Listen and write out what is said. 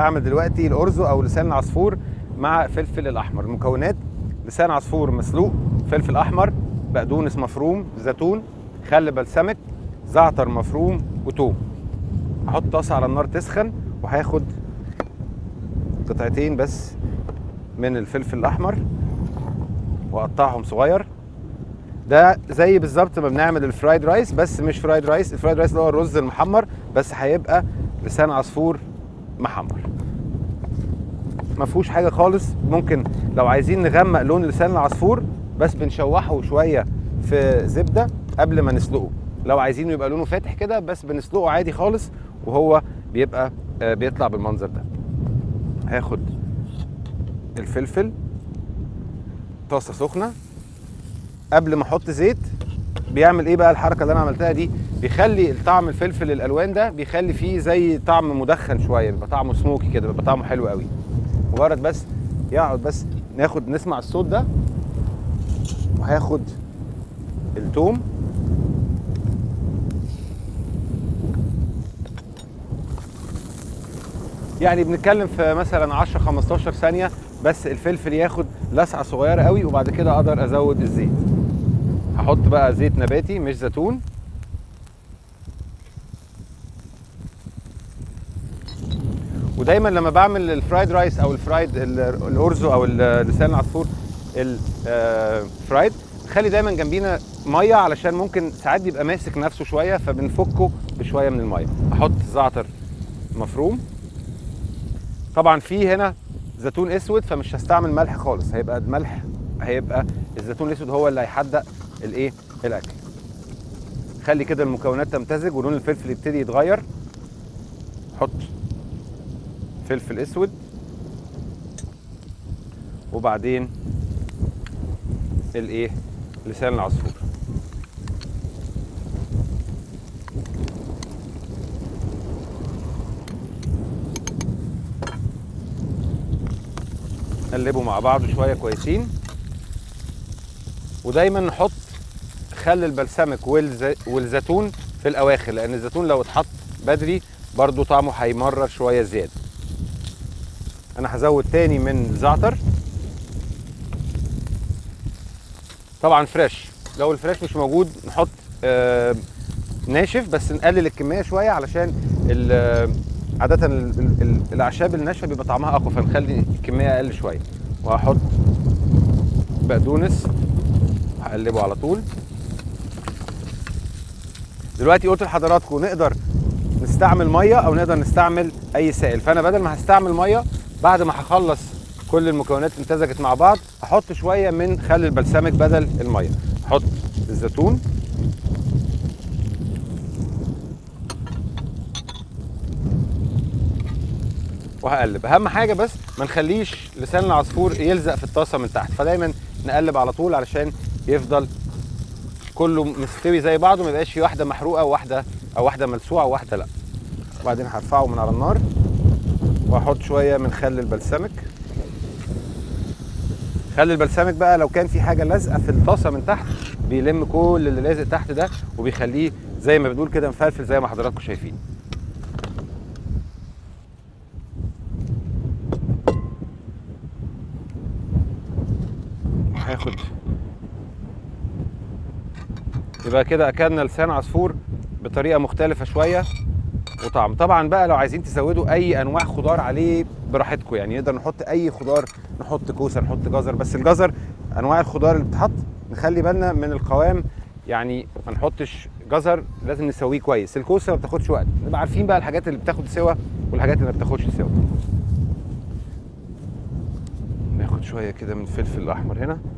هعمل دلوقتي الارزو او لسان العصفور مع فلفل الاحمر المكونات لسان عصفور مسلوق فلفل احمر بقدونس مفروم زيتون خل بلسمك زعتر مفروم وتوم هحط طاسه على النار تسخن وهاخد قطعتين بس من الفلفل الاحمر واقطعهم صغير ده زي بالظبط ما بنعمل الفرايد رايس بس مش فرايد رايس الفرايد رايس اللي هو الرز المحمر بس هيبقى لسان عصفور محمر ما فيهوش حاجه خالص ممكن لو عايزين نغمق لون لسان العصفور بس بنشوحه شويه في زبده قبل ما نسلقه لو عايزينه يبقى لونه فاتح كده بس بنسلقه عادي خالص وهو بيبقى آه، بيطلع بالمنظر ده هاخد الفلفل طاسه سخنه قبل ما احط زيت بيعمل ايه بقى الحركه اللي انا عملتها دي بيخلي الطعم الفلفل الالوان ده بيخلي فيه زي طعم مدخن شويه بيبقى طعمه سموكي كده بيبقى طعمه حلو قوي مجرد بس يقعد بس ناخد نسمع الصوت ده وهاخد التوم يعني بنتكلم في مثلا 10 15 ثانيه بس الفلفل ياخد لسعه صغيره قوي وبعد كده اقدر ازود الزيت هحط بقى زيت نباتي مش زيتون ودايما لما بعمل الفرايد رايس او الفرايد ال- الارزو او ال- لسان العصفور الفرايد خلي دايما جنبينا ميه علشان ممكن ساعات بيبقى ماسك نفسه شويه فبنفكه بشويه من الميه احط زعتر مفروم طبعا في هنا زيتون اسود فمش هستعمل ملح خالص هيبقى الملح هيبقى الزيتون الاسود هو اللي هيحدق الايه الاكل خلي كده المكونات تمتزج ولون الفلفل يبتدي يتغير حط فلفل اسود وبعدين الايه لسان العصفور نقلبه مع بعض شويه كويسين ودايما نحط خل البلسمك والز... والزيتون في الاواخر لان الزيتون لو اتحط بدري برضو طعمه هيمرر شويه زياده انا هزود تاني من زعتر طبعا فريش لو الفريش مش موجود نحط آه ناشف بس نقلل الكميه شويه علشان ال- آه، عاده ال- ال- ال- الاعشاب الناشفه بيبقى طعمها اقوى فنخلي الكميه اقل شويه وهحط بقدونس هقلبه على طول دلوقتي قلت لحضراتكم نقدر نستعمل ميه او نقدر نستعمل اي سائل فانا بدل ما هستعمل ميه بعد ما هخلص كل المكونات امتزجت مع بعض احط شويه من خل البلسمك بدل الميه احط الزيتون وهقلب اهم حاجه بس ما نخليش لسان العصفور يلزق في الطاسه من تحت فدايما نقلب على طول علشان يفضل كله مستوي زي بعضه ما يبقاش في واحده محروقه وواحده او واحده ملسوعه وواحده لا وبعدين هرفعه من على النار واحط شويه من خل البلسمك خل البلسمك بقى لو كان في حاجه لازقه في الطاسه من تحت بيلم كل اللي لازق تحت ده وبيخليه زي ما بنقول كده مفلفل زي ما حضراتكم شايفين هاخد يبقى كده اكلنا لسان عصفور بطريقه مختلفه شويه وطعم طبعا بقى لو عايزين تزودوا اي انواع خضار عليه براحتكم يعني نقدر نحط اي خضار نحط كوسه نحط جزر بس الجزر انواع الخضار اللي بتتحط نخلي بالنا من القوام يعني ما نحطش جزر لازم نسويه كويس الكوسه ما بتاخدش وقت نبقى عارفين بقى الحاجات اللي بتاخد سوا والحاجات اللي ما بتاخدش سوا ناخد شويه كده من الفلفل الاحمر هنا